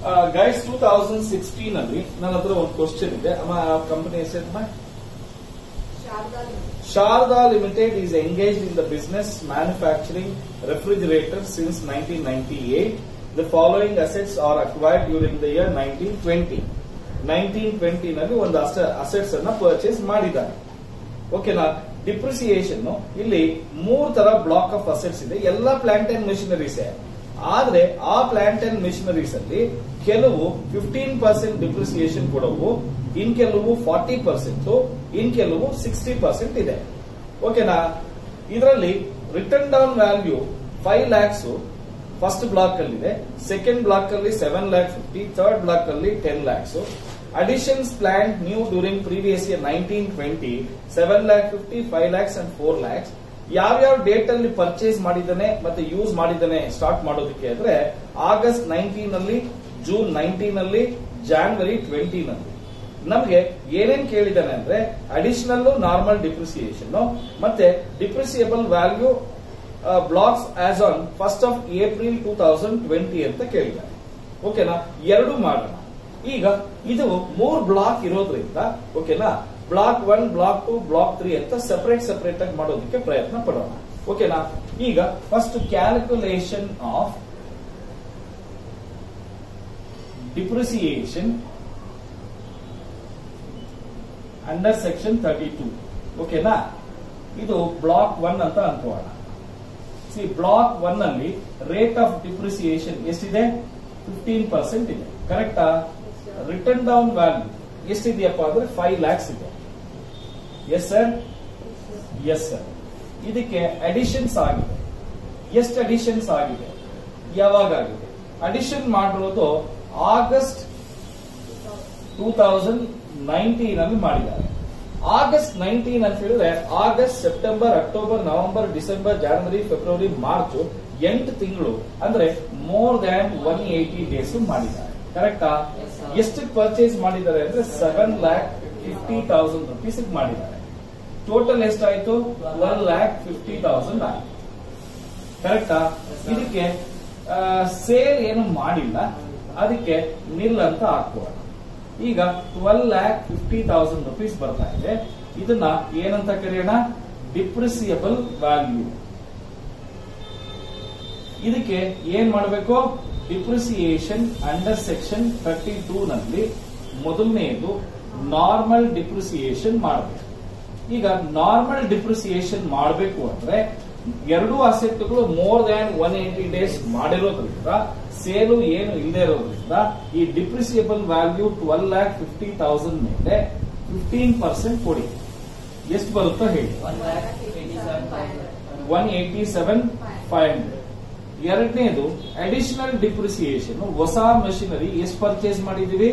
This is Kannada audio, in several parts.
ಗೈಸ್ ಟೂ ತೌಸಂಡ್ ಸಿಕ್ಸ್ಟೀನ್ ಅಲ್ಲಿ ನನ್ನ ಹತ್ರ ಒಂದು ಕ್ವಶನ್ ಇದೆ ಅಮ್ಮ ಕಂಪನಿ ಹೆಸರು Sharda Limited is engaged in the business manufacturing refrigerators since 1998. The following assets are acquired during the year 1920. 1920 ನಲ್ಲಿ ಒಂದು ಅಸೆಟ್ಸ್ ಅನ್ನ ಪರ್ಚೇಸ್ ಮಾಡಿದ್ದಾರೆ ಓಕೆನಾ ಡಿಪ್ರಿಸಿಯೇಷನ್ ಇಲ್ಲಿ ಮೂರ್ ತರ ಬ್ಲಾಕ್ ಆಫ್ ಅಸೆಟ್ಸ್ ಇದೆ ಎಲ್ಲ ಪ್ಲಾಂಟ್ ಅಂಡ್ ಮೆಷಿನರೀಸ್ ಆದ್ರೆ ಆ ಪ್ಲಾಂಟ್ ಅಂಡ್ ಮೆಷಿನರೀಸ್ ಅಲ್ಲಿ ಕೆಲವು ಫಿಫ್ಟೀನ್ ಪರ್ಸೆಂಟ್ ಡಿಪ್ರಿಸಿಯೇಷನ್ ಕೊಡವು ಇನ್ ಕೆಲವು ಫಾರ್ಟಿ ಪರ್ಸೆಂಟ್ ಇನ್ ಕೆಲವು ಸಿಕ್ಸ್ಟಿ ಪರ್ಸೆಂಟ್ ಇದೆ ಓಕೆನಾ ಇದರಲ್ಲಿ written down value five lakhs first block ಅಲ್ಲಿ ಇದೆ ಸೆಕೆಂಡ್ ಬ್ಲಾಕ್ ಅಲ್ಲಿ seven lakh fifty third block ಅಲ್ಲಿ ten lakhs additions plant new during previous year nineteen twenty seven lakh fifty five lakhs and four lakhs ಯಾವ್ಯಾವ ಡೇಟ್ ಅಲ್ಲಿ ಪರ್ಚೇಸ್ ಮಾಡಿದ್ದಾನೆ ಮತ್ತೆ ಯೂಸ್ ಮಾಡಿದ್ದಾನೆ ಸ್ಟಾರ್ಟ್ ಮಾಡೋದಕ್ಕೆ ಅಂದ್ರೆ ಆಗಸ್ಟ್ ನೈನ್ಟೀನ್ ಅಲ್ಲಿ ಜೂನ್ ನೈನ್ಟೀನ್ ಅಲ್ಲಿ ಜಾನ್ವರಿ ಟ್ವೆಂಟಿ ನಲ್ಲಿ ನಮಗೆ ಏನೇನ್ ಕೇಳಿದಾನೆ ಅಂದ್ರೆ ಅಡಿಷನಲ್ ನಾರ್ಮಲ್ ಡಿಪ್ರಿಸಿಯೇಷನ್ ಮತ್ತೆ depreciable value blocks as on first of April two thousand twenty ಅಂತ ಕೇಳಿದ್ದಾನೆ ಓಕೆನಾ ಎರಡು ಮಾಡೋಣ ಈಗ ಇದು ಮೂರ್ ಬ್ಲಾಕ್ ಇರೋದ್ರಿಂದ ಓಕೆನಾ block one block two block three ಅಂತ ಸೆಪರೇಟ್ ಸೆಪರೇಟ್ ಆಗಿ ಮಾಡೋದಕ್ಕೆ ಪ್ರಯತ್ನ ಪಡೋಣ ಓಕೆನಾ ಈಗ first calculation of depreciation under section thirty two ಓಕೆನಾ ಇದು ಬ್ಲಾಕ್ ಒನ್ ಅಂತ ಅನ್ಕೋಣ ಸಿ ಬ್ಲಾಕ್ ಒನ್ ಅಲ್ಲಿ ರೇಟ್ ಆಫ್ ಡಿಪ್ರಿಸಿಯೇಷನ್ ಎಷ್ಟಿದೆ ಫಿಫ್ಟೀನ್ ಪರ್ಸೆಂಟ್ ಇದೆ ಕರೆಕ್ಟಾ ರಿಟರ್ನ್ ಡೌನ್ ವ್ಯಾಲ್ಯೂ ಎಷ್ಟಿದೆಯಪ್ಪ ಅಂದ್ರೆ ಫೈವ್ ಲ್ಯಾಕ್ಸ್ ಇದೆ ಎಸ್ ಸರ್ ಎಸ್ ಸರ್ ಇದಕ್ಕೆ ಅಡಿಷನ್ಸ್ ಆಗಿದೆ ಎಷ್ಟು ಅಡಿಷನ್ಸ್ ಆಗಿದೆ ಯಾವಾಗ ಆಗಿದೆ ಅಡಿಷನ್ ಮಾಡಿರೋದು ಆಗಸ್ಟ್ ಟೂ ತೌಸಂಡ್ ನೈನ್ಟೀನ್ ಅಲ್ಲಿ ಮಾಡಿದ್ದಾರೆ ಆಗಸ್ಟ್ ನೈನ್ಟೀನ್ ಅಂತ ಹೇಳಿದ್ರೆ August September October November December January February March ಎಂಟು ತಿಂಗಳು ಅಂದ್ರೆ more than one eighty days ಮಾಡಿದ್ದಾರೆ ಕರೆಕ್ಟಾ ಎಷ್ಟು ಪರ್ಚೇಸ್ ಮಾಡಿದ್ದಾರೆ ಅಂದ್ರೆ seven lakh fifty thousand rupees ಮಾಡಿದ್ದಾರೆ ಟೋಟಲ್ ಎಷ್ಟಾಯ್ತು ಟ್ವೆಲ್ ಲ್ಯಾಕ್ ಫಿಫ್ಟಿ ತೌಸಂಡ್ ಆಯ್ತು ಕರೆಕ್ಟಾ ಇದಕ್ಕೆ ಸೇಲ್ ಏನು ಮಾಡಿಲ್ಲ ಅದಕ್ಕೆ ನಿಲ್ ಅಂತ ಹಾಕೋಣ ಈಗ twelve lakh fifty thousand rupees ಬರ್ತಾ ಇದೆ ಇದನ್ನ ಏನಂತ ಕರೆಯೋಣ ಡಿಪ್ರಿಸಿಯಬಲ್ ವ್ಯಾಲ್ಯೂ ಇದಕ್ಕೆ ಏನ್ ಮಾಡಬೇಕು depreciation under section thirty two ನಲ್ಲಿ ಮೊದಲನೆಯದು ನಾರ್ಮಲ್ ಡಿಪ್ರಿಸಿಯೇಷನ್ ಮಾಡಬೇಕು ಈಗ ನಾರ್ಮಲ್ ಡಿಪ್ರಿಸಿಯೇಷನ್ ಮಾಡಬೇಕು ಅಂದ್ರೆ ಎರಡು ಅಸೆಟ್ಗಳು more than one eighty days ಮಾಡಿರೋದ್ರಿಂದ ಸೇಲು ಏನು ಇಲ್ಲದೆ ಇರೋದ್ರಿಂದ ಈ depreciable value twelve lakh fifty thousand ಮೇಲೆ ಫಿಫ್ಟೀನ್ ಪರ್ಸೆಂಟ್ ಕೊಡಿ ಎಷ್ಟು ಬರುತ್ತೋ ಹೇಳಿ one eighty seven five hundred ಎರಡನೇದು ಅಡಿಷನಲ್ ಡಿಪ್ರಿಸಿಯೇಷನ್ ಹೊಸ ಮಷಿನರಿ ಎಷ್ಟು ಪರ್ಚೇಸ್ ಮಾಡಿದೀವಿ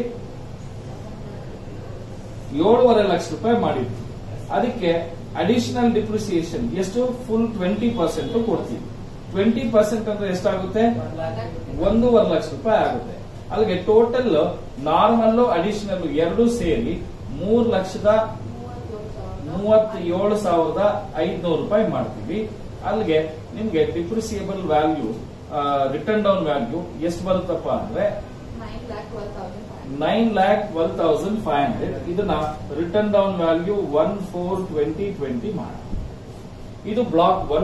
ಏಳೂವರೆ ಲಕ್ಷ ರೂಪಾಯಿ ಮಾಡಿದ್ವಿ ಅದಕ್ಕೆ ಅಡಿಷನಲ್ ಡಿಪ್ರಿಸಿಯೇಷನ್ ಎಷ್ಟು ಫುಲ್ ಟ್ವೆಂಟಿ ಪರ್ಸೆಂಟ್ ಕೊಡ್ತೀವಿ ಟ್ವೆಂಟಿ ಪರ್ಸೆಂಟ್ ಅಂದ್ರೆ ಎಷ್ಟಾಗುತ್ತೆ ಒಂದೂವರೆ ಲಕ್ಷ ರೂಪಾಯಿ ಆಗುತ್ತೆ ಅಲ್ಲಿಗೆ ಟೋಟಲ್ ನಾರ್ಮಲ್ ಅಡಿಷನಲ್ ಎರಡು ಸೇರಿ ಮೂರ್ ಲಕ್ಷದ ಮೂವತ್ತೇಳು ಸಾವಿರದ ಐದ್ನೂರು ರೂಪಾಯಿ ಮಾಡ್ತೀವಿ ಅಲ್ಲಿಗೆ ನಿಮ್ಗೆ depreciable value written down value ಎಷ್ಟು ಬರುತ್ತಪ್ಪ ಅಂದ್ರೆ nine lakh twelve thousand five hundred ಇದನ್ನ written down value one four twenty twenty ಮಾಡ ಇದು ಬ್ಲಾಕ್ ಒನ್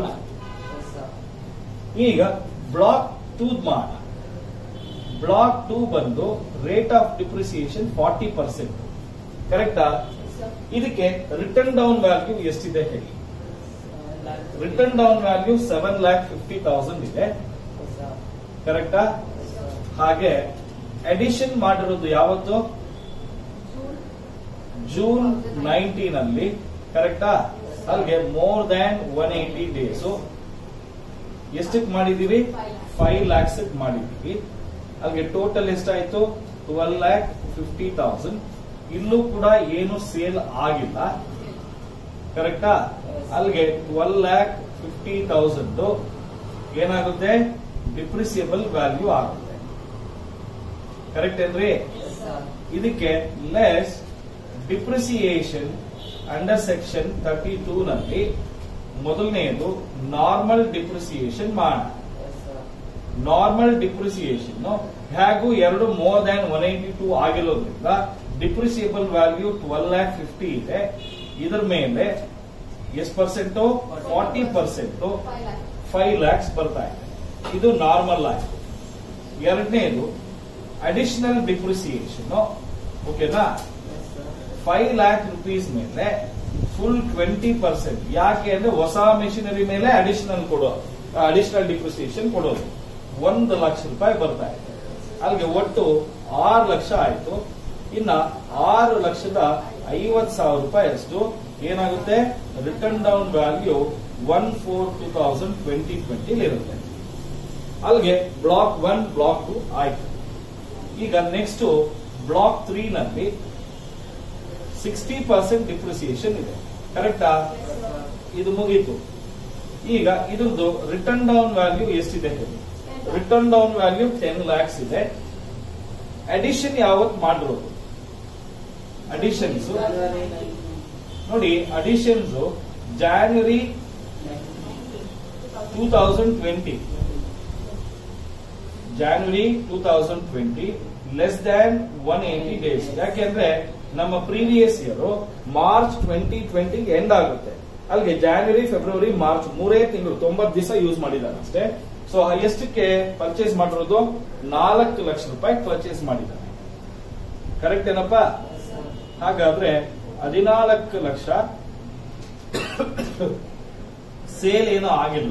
ಈಗ ಬ್ಲಾಕ್ ಟೂ ಮಾಡ ಬ್ಲಾಕ್ ಟೂ ಬಂದು rate of depreciation forty percent ಕರೆಕ್ಟಾ ಇದಕ್ಕೆ ರಿಟರ್ನ್ ಡೌನ್ ವ್ಯಾಲ್ಯೂ ಎಷ್ಟಿದೆ ಹೇಳಿ written down value seven lakh fifty thousand ಇದೆ ಕರೆಕ್ಟಾ ಹಾಗೆ ಅಡಿಷನ್ ಮಾಡಿರೋದು ಯಾವತ್ತು ಜೂನ್ ನೈನ್ಟೀನ್ ಅಲ್ಲಿ ಕರೆಕ್ಟಾ ಅಲ್ಲಿಗೆ more than one eighty days ಎಷ್ಟಕ್ಕೆ ಮಾಡಿದೀವಿ ಫೈವ್ ಲ್ಯಾಕ್ಸ್ ಮಾಡಿದೀವಿ ಅಲ್ಲಿಗೆ ಟೋಟಲ್ ಎಷ್ಟಾಯ್ತು ಟ್ವೆಲ್ ಲ್ಯಾಕ್ ಫಿಫ್ಟಿ ತೌಸಂಡ್ ಇಲ್ಲೂ ಕೂಡ ಏನು ಸೇಲ್ ಆಗಿಲ್ಲ ಕರೆಕ್ಟಾ ಅಲ್ಲಿಗೆ ಟ್ವೆಲ್ ಲ್ಯಾಕ್ ಫಿಫ್ಟಿ ತೌಸಂಡ್ ಏನಾಗುತ್ತೆ ಡಿಪ್ರಿಸಿಯಬಲ್ ವ್ಯಾಲ್ಯೂ ಆಗುತ್ತೆ ಕರೆಕ್ಟ್ ಏನ್ರಿ ಇದಕ್ಕೆ less depreciation under section thirty two ನಲ್ಲಿ ಮೊದಲನೆಯದು ನಾರ್ಮಲ್ ಡಿಪ್ರಿಸಿಯೇಷನ್ ಮಾಡ ನಾರ್ಮಲ್ ಡಿಪ್ರಿಸಿಯೇಷನ್ ಹೇಗೂ ಎರಡು more than one eighty two ಆಗಿರೋದ್ರಿಂದ depreciable value twelve lakh fifty ಇದೆ ಇದ್ರ ಮೇಲೆ ಎಷ್ಟು percent forty percent five lakhs ಬರ್ತಾ ಇದೆ ಇದು ನಾರ್ಮಲ್ ಆಯ್ತು ಎರಡನೇದು ಅಡಿಷನಲ್ ಡಿಪ್ರಿಸಿಯೇಷನ್ ಓಕೆನಾ ಫೈವ್ ಲ್ಯಾಕ್ ರುಪೀಸ್ ಮೇಲೆ ಫುಲ್ ಟ್ವೆಂಟಿ ಪರ್ಸೆಂಟ್ ಯಾಕೆ ಅಂದ್ರೆ ಹೊಸ ಮೆಷಿನರಿ ಮೇಲೆ ಅಡಿಷನಲ್ ಕೊಡೋದು ಅಡಿಷನಲ್ ಡಿಪ್ರಿಸಿಯೇಷನ್ ಕೊಡೋದು ಒಂದು ಲಕ್ಷ ರೂಪಾಯಿ ಬರ್ತಾ ಇದೆ ಅಲ್ಲಿಗೆ ಒಟ್ಟು ಆರು ಲಕ್ಷ ಆಯ್ತು ಇನ್ನ ಆರು ಲಕ್ಷದ ಐವತ್ ಸಾವಿರ ರೂಪಾಯಿ ಅಷ್ಟು ಏನಾಗುತ್ತೆ written down value one four two thousand twenty twenty ಇರುತ್ತೆ ಅಲ್ಲಿಗೆ ಬ್ಲಾಕ್ ಒನ್ ಬ್ಲಾಕ್ ಟು ಆಯ್ತು ಈಗ ನೆಕ್ಸ್ಟ್ ಬ್ಲಾಕ್ ತ್ರೀ ನಲ್ಲಿ ಸಿಕ್ಸ್ಟಿ ಪರ್ಸೆಂಟ್ ಡಿಪ್ರಿಸಿಯೇಷನ್ ಇದೆ ಕರೆಕ್ಟಾ ಇದು ಮುಗೀತು ಈಗ ಇದ್ರದ್ದು ರಿಟರ್ನ್ ಡೌನ್ ವ್ಯಾಲ್ಯೂ ಎಷ್ಟಿದೆ written down value ten lakhs ಇದೆ ಅಡಿಷನ್ ಯಾವತ್ ಮಾಡಿರೋದು ಅಡಿಷನ್ಸ್ ನೋಡಿ additions January two thousand twenty January two thousand twenty less than one eighty days ಯಾಕೆಂದ್ರೆ ನಮ್ಮ previous year March twenty twenty end ಆಗುತ್ತೆ ಅಲ್ಲಿಗೆ ಜಾನ್ವರಿ ಫೆಬ್ರವರಿ ಮಾರ್ಚ್ ಮೂರೇ ತಿಂಗಳು ತೊಂಬತ್ತು ದಿವಸ ಯೂಸ್ ಮಾಡಿದ್ದಾರೆ ಅಷ್ಟೇ ಸೊ ಎಷ್ಟಕ್ಕೆ ಪರ್ಚೇಸ್ ಮಾಡಿರೋದು ನಾಲ್ಕು ಲಕ್ಷ ರೂಪಾಯಿ ಪರ್ಚೇಸ್ ಮಾಡಿದ್ದಾರೆ ಕರೆಕ್ಟ್ ಏನಪ್ಪಾ ಹಾಗಾದ್ರೆ ಹದಿನಾಲ್ಕು ಲಕ್ಷ ಸೇಲ್ ಏನೂ ಆಗಿಲ್ಲ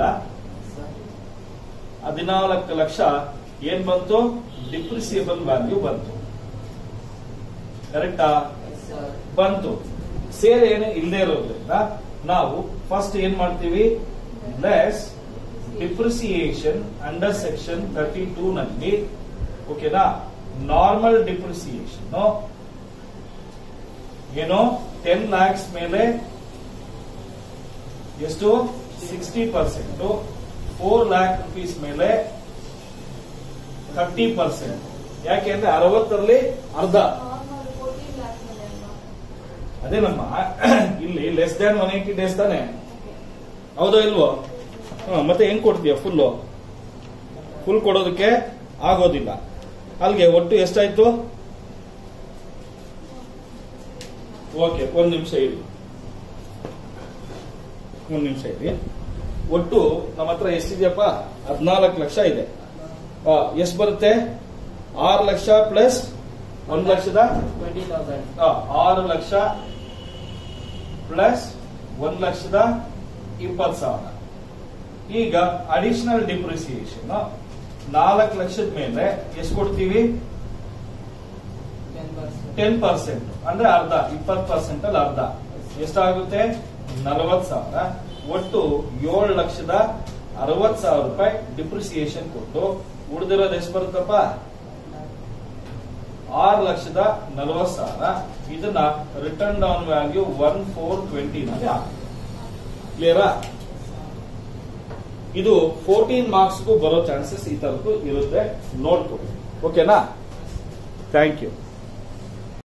ಹದಿನಾಲ್ಕು ಲಕ್ಷ ಏನ್ ಬಂತು ಡಿಪ್ರಿಸಿಯಬಲ್ ವ್ಯಾಲ್ಯೂ ಬಂತು ಕರೆಕ್ಟಾ ಬಂತು ಸೇಲ್ ಏನು ಇಲ್ಲದೆ ಇರೋದ್ರಿಂದ ನಾವು ಫಸ್ಟ್ ಏನ್ ಮಾಡ್ತೀವಿ less depreciation under section thirty two ನಲ್ಲಿ ಓಕೆನಾ ನಾರ್ಮಲ್ ಡಿಪ್ರಿಸಿಯೇಷನ್ ಏನು ಟೆನ್ ಲ್ಯಾಕ್ಸ್ ಮೇಲೆ ಎಷ್ಟು sixty percent four lakh rupees ಮೇಲೆ ಥರ್ಟಿ ಪರ್ಸೆಂಟ್ ಯಾಕೆಂದ್ರೆ ಅರವತ್ತರಲ್ಲಿ ಅರ್ಧ ಅದೇ ನಮ್ಮ ಇಲ್ಲಿ less than one eighty days ತಾನೆ ಹೌದೋ ಇಲ್ವೋ ಹ, ಮತ್ತೆ ಹೆಂಗ್ ಕೊಡ್ತೀಯ ಫುಲ್ ಫುಲ್ ಕೊಡೋದಕ್ಕೆ ಆಗೋದಿಲ್ಲ ಅಲ್ಲಿಗೆ ಒಟ್ಟು ಎಷ್ಟಾಯ್ತು ಓಕೆ ಒಂದ್ ನಿಮಿಷ ಇರಿ ಒಂದ್ ನಿಮಿಷ ಇರಿ ಒಟ್ಟು ನಮ್ಮ ಹತ್ರ ಎಷ್ಟಿದೆಯಪ್ಪ ಹದಿನಾಲ್ಕು ಲಕ್ಷ ಇದೆ ಎಷ್ಟು ಬರುತ್ತೆ ಆರು ಲಕ್ಷ ಪ್ಲಸ್ ಒಂದ್ ಲಕ್ಷದ ಟ್ವೆಂಟಿ ತೌಸಂಡ್ ಆ, ಆರು ಲಕ್ಷ ಪ್ಲಸ್ ಒಂದ್ ಲಕ್ಷದ ಇಪ್ಪತ್ತು ಸಾವಿರ ಈಗ ಅಡಿಷನಲ್ ಡಿಪ್ರಿಸಿಯೇಷನ್ ನಾಲ್ಕು ಲಕ್ಷದ ಮೇಲೆ ಎಷ್ಟು ಕೊಡ್ತೀವಿ ಟೆನ್ ಪರ್ಸೆಂಟ್ ಟೆನ್ ಪರ್ಸೆಂಟ್ ಅಂದ್ರೆ ಅರ್ಧ ಇಪ್ಪತ್ತು ಪರ್ಸೆಂಟ್ ಅಲ್ಲಿ ಅರ್ಧ ಎಷ್ಟಾಗುತ್ತೆ ನಲವತ್ ಸಾವಿರ ಒಟ್ಟು ಏಳು ಲಕ್ಷದ ಅರವತ್ ಸಾವಿರ ರೂಪಾಯಿ ಡಿಪ್ರಿಸಿಯೇಷನ್ ಕೊಟ್ಟು ಉಳಿದಿರೋದು ಎಷ್ಟು ಬರುತ್ತಪ್ಪ ಆರು ಲಕ್ಷದ ನಲವತ್ ಸಾವಿರ ಇದನ್ನ written down value one four twenty ನಲ್ಲಿ ಕ್ಲಿಯರಾ ಇದು ಫೋರ್ಟೀನ್ ಮಾರ್ಕ್ಸ್ಗೂ ಬರೋ ಚಾನ್ಸಸ್ ಈ ತರದ್ದು ಇರುತ್ತೆ ನೋಡ್ಕೊಳ್ಳಿ ಓಕೆನಾ ಥ್ಯಾಂಕ್ ಯು